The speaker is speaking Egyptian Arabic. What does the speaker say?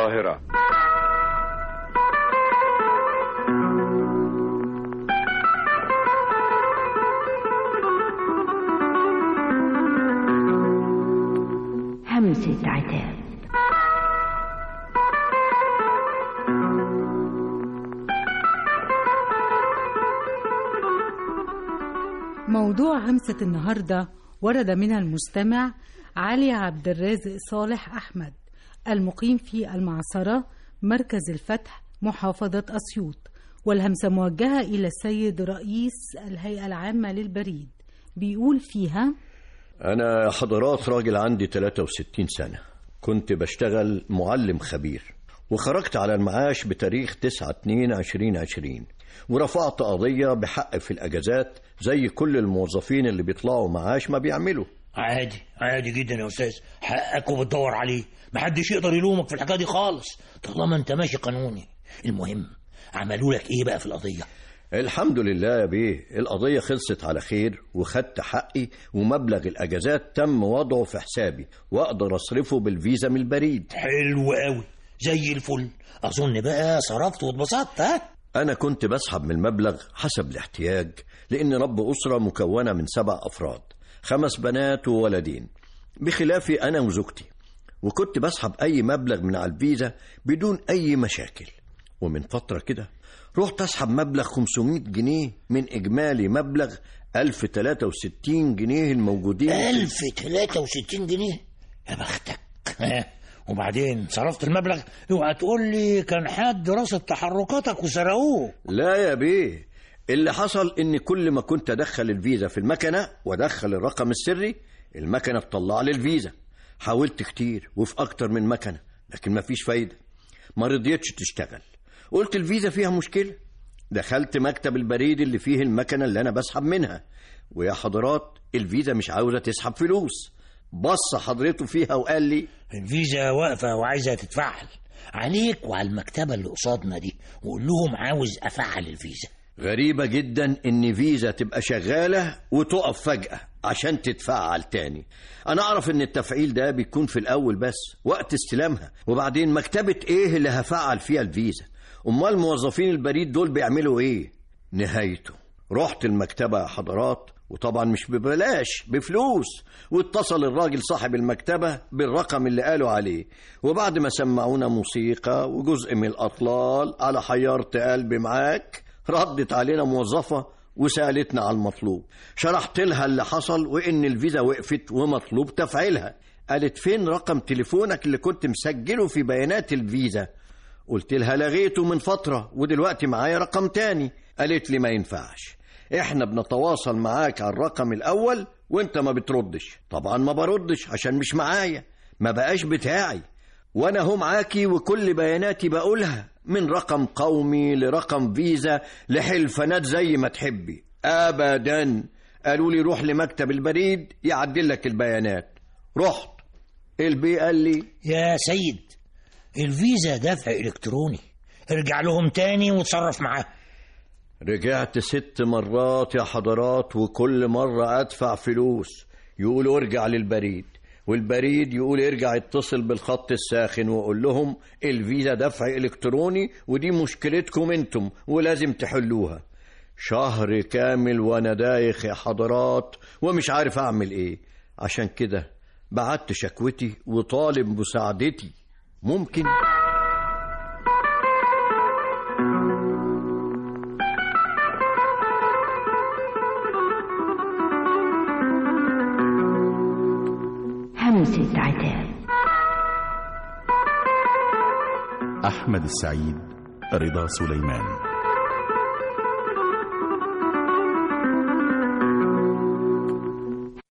القاهرة همسة عتاب موضوع همسة النهاردة ورد منها المستمع علي عبد الرازق صالح أحمد المقيم في المعصرة مركز الفتح محافظة أسيوط والهمسة موجهة إلى السيد رئيس الهيئة العامة للبريد بيقول فيها أنا حضرات راجل عندي 63 سنة كنت بشتغل معلم خبير وخرجت على المعاش بتاريخ 9 2 2020 ورفعت قضية بحق في الأجازات زي كل الموظفين اللي بيطلعوا معاش ما بيعملوا عادي عادي جدا يا استاذ حقك وبتدور عليه محدش يقدر يلومك في الحكايه دي خالص طالما انت ماشي قانوني المهم عملوا لك ايه بقى في القضيه الحمد لله يا بيه القضية خلصت على خير وخدت حقي ومبلغ الأجازات تم وضعه في حسابي وأقدر أصرفه بالفيزا من البريد حلو قوي زي الفل اظن بقى صرفت واتبسطت ها أنا كنت بسحب من المبلغ حسب الاحتياج لأن رب أسرة مكونة من سبع أفراد خمس بنات وولدين بخلافي أنا وزوجتي وكنت بسحب أي مبلغ من على الفيزا بدون أي مشاكل ومن فترة كده رحت أسحب مبلغ 500 جنيه من إجمالي مبلغ 1063 جنيه الموجودين في- 1063 جنيه يا بختك ها، وبعدين صرفت المبلغ اوعى تقول لي كان حد رصد تحركاتك وسرقوه لا يا بيه اللي حصل ان كل ما كنت ادخل الفيزا في المكنه وادخل الرقم السري المكنه تطلع لي الفيزا حاولت كتير وفي اكتر من مكنه لكن مفيش فايده ما رضيتش تشتغل قلت الفيزا فيها مشكله دخلت مكتب البريد اللي فيه المكنه اللي انا بسحب منها ويا حضرات الفيزا مش عاوزه تسحب فلوس بص حضرته فيها وقال لي الفيزا واقفه وعايزه تتفعل عليك وعلى المكتبه اللي قصادنا دي وقول لهم عاوز افعل الفيزا غريبة جدا إن فيزا تبقى شغالة وتقف فجأة عشان تتفعل تاني أنا أعرف إن التفعيل ده بيكون في الأول بس وقت استلامها وبعدين مكتبة إيه اللي هفعل فيها الفيزا أمال موظفين البريد دول بيعملوا إيه نهايته رحت المكتبة يا حضرات وطبعا مش ببلاش بفلوس واتصل الراجل صاحب المكتبة بالرقم اللي قالوا عليه وبعد ما سمعونا موسيقى وجزء من الأطلال على حيرت قلبي معاك ردت علينا موظفة وسألتنا على المطلوب شرحت لها اللي حصل وإن الفيزا وقفت ومطلوب تفعيلها قالت فين رقم تليفونك اللي كنت مسجله في بيانات الفيزا قلت لها لغيته من فترة ودلوقتي معايا رقم تاني قالت لي ما ينفعش احنا بنتواصل معاك على الرقم الأول وانت ما بتردش طبعا ما بردش عشان مش معايا ما بقاش بتاعي وانا هو معاكي وكل بياناتي بقولها من رقم قومي لرقم فيزا لحلفانات زي ما تحبي ابدا قالوا لي روح لمكتب البريد يعدل لك البيانات رحت البي قال لي يا سيد الفيزا دفع الكتروني ارجع لهم تاني وتصرف معاه رجعت ست مرات يا حضرات وكل مرة أدفع فلوس يقولوا ارجع للبريد والبريد يقول ارجع اتصل بالخط الساخن وقول لهم الفيزا دفع إلكتروني ودي مشكلتكم انتم ولازم تحلوها شهر كامل وانا دايخ يا حضرات ومش عارف اعمل ايه عشان كده بعت شكوتي وطالب مساعدتي ممكن همسة عتاب أحمد السعيد رضا سليمان